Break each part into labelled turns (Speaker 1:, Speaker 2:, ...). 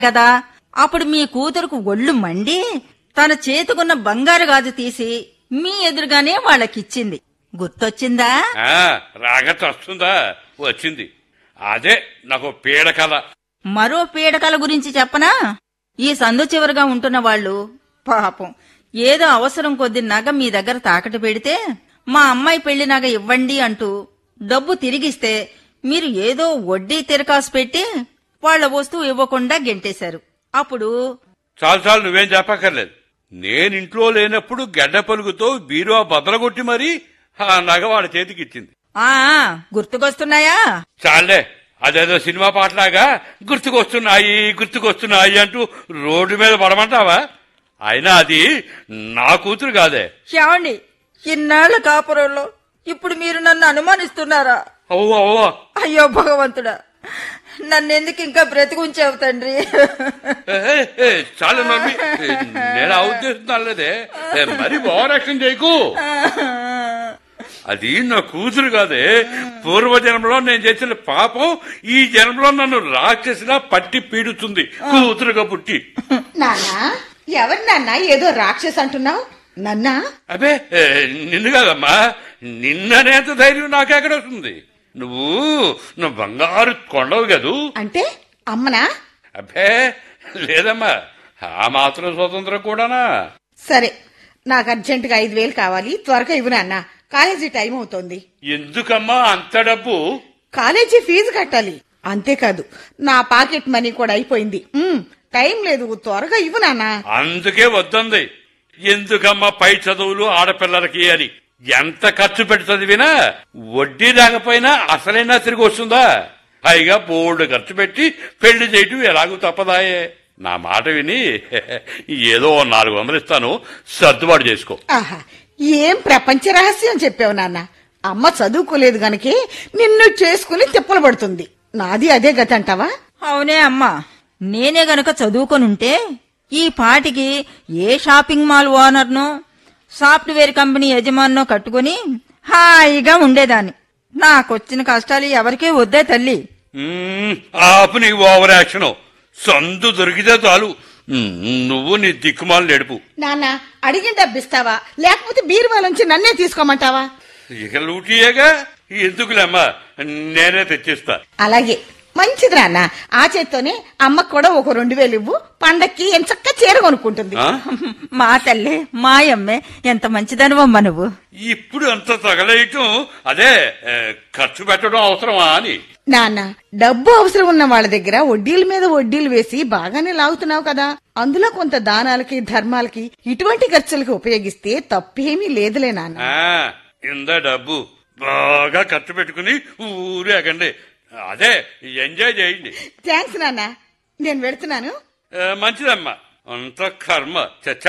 Speaker 1: కదా అప్పుడు మీ కూతురుకు ఒళ్ళు మండి తన చేతుకున్న బంగారు గాజు తీసి మీ ఎదురుగానే వాళ్ళకిచ్చింది గుర్తొచ్చిందా
Speaker 2: ఆ, రాగత వస్తుందా వచ్చింది అదే నాకు పీడ కథ
Speaker 1: మరో పీడకల గురించి చెప్పనా ఈ సందు చివరగా ఉంటున్న వాళ్ళు పాపం ఏదో అవసరం కొద్ది నగ మీ దగ్గర తాకట్టు పెడితే మా అమ్మాయి పెళ్లి నగ ఇవ్వండి అంటూ డబ్బు తిరిగిస్తే మీరు ఏదో వడ్డీ తిరకాసు పెట్టి వాళ్ళ వస్తువు ఇవ్వకుండా గెంటేశారు అప్పుడు
Speaker 2: చాలు చాలు నువ్వేం చెప్పక్కర్లేదు నేను ఇంట్లో లేనప్పుడు గడ్డ పలుగుతో బీరువా బదలగొట్టి మరీ ఆ నగ వాడి చేతికి ఇచ్చింది
Speaker 1: ఆ గుర్తుకొస్తున్నాయా
Speaker 2: చాలే అదేదో సినిమా పాటలాగా గుర్తుకొస్తున్నాయి గుర్తుకొస్తున్నాయి అంటూ రోడ్డు మీద పడమంటావా అయినా అది నా కూతురు కాదే
Speaker 1: ఏమండి ఇన్నాళ్ల కాపురంలో ఇప్పుడు మీరు నన్ను అనుమానిస్తున్నారా
Speaker 2: అవ్వ అవ్వ
Speaker 1: అయ్యో భగవంతుడా నన్నెందుకు ఇంకా బ్రతికుంచావు తండ్రి
Speaker 2: ఏ, ఏ, చాలు మమ్మీ నేను ఆ ఉద్దేశం లేదే మరి ఓవర్ యాక్షన్ చేయకు అది నా కూతురు కాదే పూర్వ జన్మలో నేను చేసిన పాపం ఈ జన్మలో నన్ను రాక్షసిలా పట్టి పీడుతుంది కూతురుగా పుట్టి
Speaker 3: నాన్నా ఎవరు నాన్న ఏదో రాక్షస్ అంటున్నావు నన్నా
Speaker 2: అబే ఏ, నిన్ను కాదమ్మా నిన్ననేంత ధైర్యం నాకెక్కడ వస్తుంది నువ్వు నువ్వు బంగారు కొండవు కదూ
Speaker 3: అంటే అమ్మనా
Speaker 2: అబ్బే లేదమ్మా ఆ మాత్రం స్వతంత్రం కూడానా
Speaker 3: సరే నాకు అర్జెంటుగా ఐదు వేలు కావాలి త్వరగా ఇవ్వు నాన్న కాలేజీ టైం అవుతోంది
Speaker 2: ఎందుకమ్మా అంత డబ్బు
Speaker 3: కాలేజీ ఫీజు కట్టాలి అంతేకాదు నా పాకెట్ మనీ కూడా అయిపోయింది ఉమ్, టైం లేదు త్వరగా ఇవ్వు నాన్న
Speaker 2: అందుకే వద్దంది ఎందుకమ్మా పై చదువులు ఆడపిల్లలకి అని ఎంత ఖర్చు పెట్టి చదివినా వడ్డీ రాకపోయినా అసలైనా తిరిగి వస్తుందా పైగా బోర్డు ఖర్చు పెట్టి పెళ్లి చేయటం ఎలాగూ తప్పదాయే నా మాట విని ఏదో ఓ నాలుగు వందలు ఇస్తాను సర్దుబాటు చేసుకో
Speaker 3: ఆహా ఏం ప్రపంచ రహస్యం చెప్పావు నాన్న అమ్మ చదువుకోలేదు గనకే నిన్ను చేసుకుని తిప్పలు పడుతుంది నాది అదే గత అంటావా
Speaker 1: అవునే అమ్మా నేనే గనుక చదువుకొనుంటే ఈ పాటికి ఏ షాపింగ్ మాల్ ఓనర్నో సాఫ్ట్వేర్ కంపెనీ యజమానో కట్టుకుని హాయిగా ఉండేదాన్ని నాకొచ్చిన కష్టాలు ఎవరికే వద్దే తల్లి
Speaker 2: మ్మ్, ఆపు నీ ఓవర్ యాక్షన్ సందు దొరికితే చాలు మ్మ్, నువ్వు నీ దిక్కుమాలు నడుపు
Speaker 3: నాన్న అడిగిన డబ్బిస్తావా లేకపోతే బీరువాలోంచి నన్నే తీసుకోమంటావా
Speaker 2: ఇక లూటియేగా ఎందుకులేమ్మా నేనే తెచ్చిస్తా
Speaker 3: అలాగే మంచిది నాన్న ఆ చేత్తోనే అమ్మకు కూడా ఒక రెండు వేలు ఇవ్వు పండక్కి ఎంచక్క చీర కొనుక్కుంటుంది
Speaker 2: ఆ?
Speaker 1: మా తల్లే మాయమ్మే ఎంత మంచిదనువమ్మ నువ్వు
Speaker 2: ఇప్పుడు అంత తగలేయటం అదే ఏ, ఖర్చు పెట్టడం అవసరమా అని
Speaker 3: నాన్న డబ్బు అవసరం ఉన్న వాళ్ళ దగ్గర వడ్డీల మీద వడ్డీలు వేసి బాగానే లాగుతున్నావు కదా అందులో కొంత దానాలకి ధర్మాలకి ఇటువంటి ఖర్చులకి ఉపయోగిస్తే తప్పేమీ లేదులే నాన్న
Speaker 2: ఆ, ఇందా డబ్బు బాగా ఖర్చు పెట్టుకుని ఊరేగండి అదే ఎంజాయ్ చేయండి
Speaker 3: థ్యాంక్స్ నాన్న నేను వెళ్తున్నాను
Speaker 2: ఏ, మంచిదమ్మా అంత కర్మ చచ్చ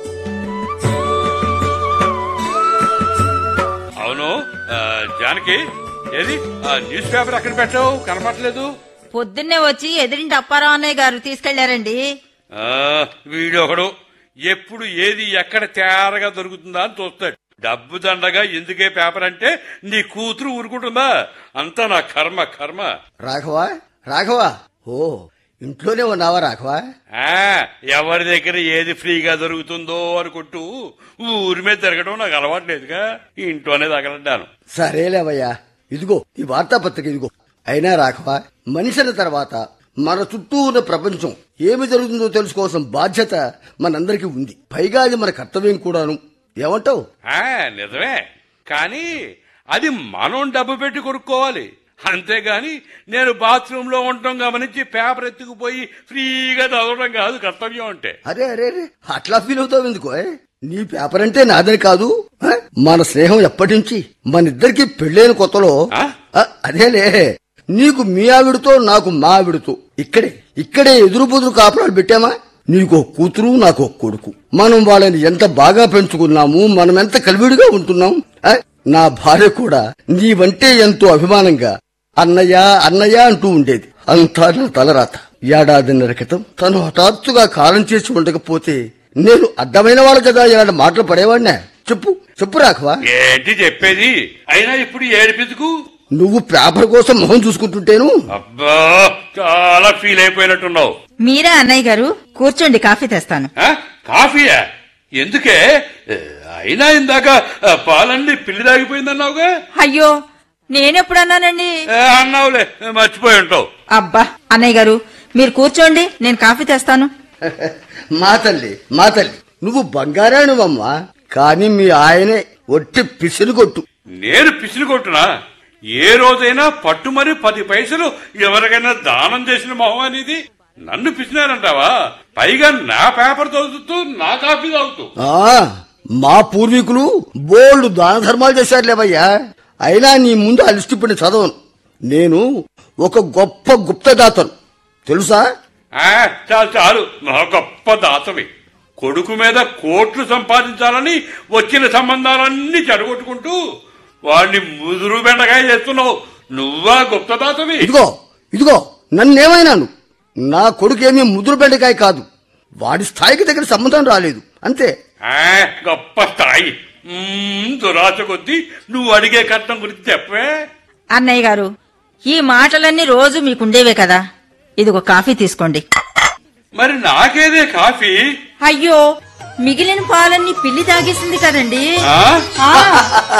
Speaker 2: అవును ఆ, జానకి ఏది ఆ న్యూస్ పేపర్ అక్కడ పెట్టావు కనపట్లేదు
Speaker 1: పొద్దున్నే వచ్చి ఎదిరింటి అప్పారావు అన్నయ్య గారు తీసుకెళ్లారండి
Speaker 2: ఆ, వీడొకడు ఎప్పుడు ఏది ఎక్కడ తేరగా దొరుకుతుందా అని చూస్తాడు డబ్బు దండగా ఎందుకే పేపర్ అంటే నీ కూతురు ఊరుకుంటుందా అంతా నా కర్మ కర్మ
Speaker 4: రాఘవా రాఘవా ఓ ఇంట్లోనే ఉన్నావా రాఘవా
Speaker 2: ఆ ఎవరి దగ్గర ఏది ఫ్రీగా దొరుకుతుందో అనుకుంటూ ఊరి మీద తిరగడం నాకు అలవాటు లేదుగా ఇంట్లోనే తగలడ్డాను
Speaker 4: సరేలేవయ్యా ఇదిగో ఈ వార్తాపత్రిక ఇదిగో అయినా రాఘవా మనిషిన తర్వాత మన చుట్టూ ఉన్న ప్రపంచం ఏమి జరుగుతుందో తెలుసుకోవాల్సిన బాధ్యత మనందరికీ ఉంది పైగా అది మన కర్తవ్యం కూడాను ఏమంటావు
Speaker 2: ఆ నిజమే కానీ అది మనం డబ్బు పెట్టి కొనుక్కోవాలి అంతేగాని నేను బాత్రూమ్ లో ఉండటం గమనించి పేపర్ ఎత్తుకుపోయి ఫ్రీగా చదవడం కాదు కర్తవ్యం అంటే
Speaker 4: అరే అరే అరే అట్లా ఫీల్ అవుతావు ఎందుకో ఏ? నీ పేపర్ అంటే నాదని కాదు ఆ? మన స్నేహం ఎప్పటి నుంచి మన ఇద్దరికి పెళ్ళైన కొత్తలో
Speaker 2: ఆ?
Speaker 4: ఆ, అదేలే నీకు మీ ఆవిడతో నాకు మా ఆవిడతో ఇక్కడే ఇక్కడే ఎదురు బుదురు కాపురాలు పెట్టామా నీకో కూతురు నాకు ఒక కొడుకు మనం వాళ్ళని ఎంత బాగా పెంచుకున్నాము మనం ఎంత కలివిడిగా ఉంటున్నాం ఆ? నా భార్య కూడా నీవంటే ఎంతో అభిమానంగా అన్నయ్య అన్నయ్య అంటూ ఉండేది అంతా నా తలరాత ఏడాదిన్నర క్రితం తను హఠాత్తుగా కాలం చేసి ఉండకపోతే నేను అడ్డమైన వాళ్ళ కదా ఇలాంటి మాటలు పడేవాడినా చెప్పు చెప్పు రాఘవా
Speaker 2: ఏంటి చెప్పేది అయినా ఇప్పుడు ఏడిపించుకు
Speaker 4: నువ్వు పేపర్ కోసం మొహం చూసుకుంటుంటేను
Speaker 2: అబ్బా చాలా ఫీల్ అయిపోయినట్టున్నావు
Speaker 1: మీరా అన్నయ్య గారు కూర్చోండి కాఫీ తెస్తాను
Speaker 2: ఆ? కాఫీయా ఎందుకే ఏ, అయినా ఇందాక ఆ, పాలన్నీ పిల్లి దాగిపోయిందన్నావుగా
Speaker 1: అయ్యో నేనెప్పుడన్నానండి
Speaker 2: ఏ, అన్నావులే మర్చిపోయి ఉంటావు
Speaker 1: అబ్బా అన్నయ్య గారు మీరు కూర్చోండి నేను కాఫీ తెస్తాను
Speaker 4: మా తల్లి మా తల్లి నువ్వు బంగారానివమ్మా కానీ మీ ఆయనే ఒట్టి పిసిరిగొట్టు
Speaker 2: నేను పిసిని కొట్టునా ఏ రోజైనా పట్టుమరి పది పైసలు ఎవరికైనా దానం చేసిన మొహం అనేది నన్ను పిసినారంటావా పైగా నా పేపర్ చదువుతూ నా కాఫీ తాగుతూ
Speaker 4: ఆ మా పూర్వీకులు బోల్డ్ దాన ధర్మాలు చేశారులేవయ్యా అయినా నీ ముందు అలిస్టిపడిన చదవను నేను ఒక గొప్ప గుప్తదాతను తెలుసా
Speaker 2: ఆ, చాలు చాలు నా గొప్ప దాతవి కొడుకు మీద కోట్లు సంపాదించాలని వచ్చిన సంబంధాలన్నీ చెడగొట్టుకుంటూ వాడిని ముదురు బెండకాయ చేస్తున్నావు నువ్వా గుప్త దాతవి
Speaker 4: ఇదిగో ఇదిగో నన్నేమైనాను నా కొడుకేమీ ముదురు బెండకాయ కాదు వాడి స్థాయికి దగ్గర సంబంధం రాలేదు అంతే
Speaker 2: ఆ, గొప్ప స్థాయి మ్మ్, దురాశ కొద్దీ నువ్వు అడిగే కట్నం గురించి చెప్పే
Speaker 1: అన్నయ్య గారు ఈ మాటలన్నీ రోజు మీకుండేవే కదా ఇదిగో కాఫీ తీసుకోండి
Speaker 2: మరి నాకేదే కాఫీ
Speaker 1: అయ్యో మిగిలిన పాలన్నీ పిల్లి తాగేసింది కదండి
Speaker 2: ఆ
Speaker 1: ఆ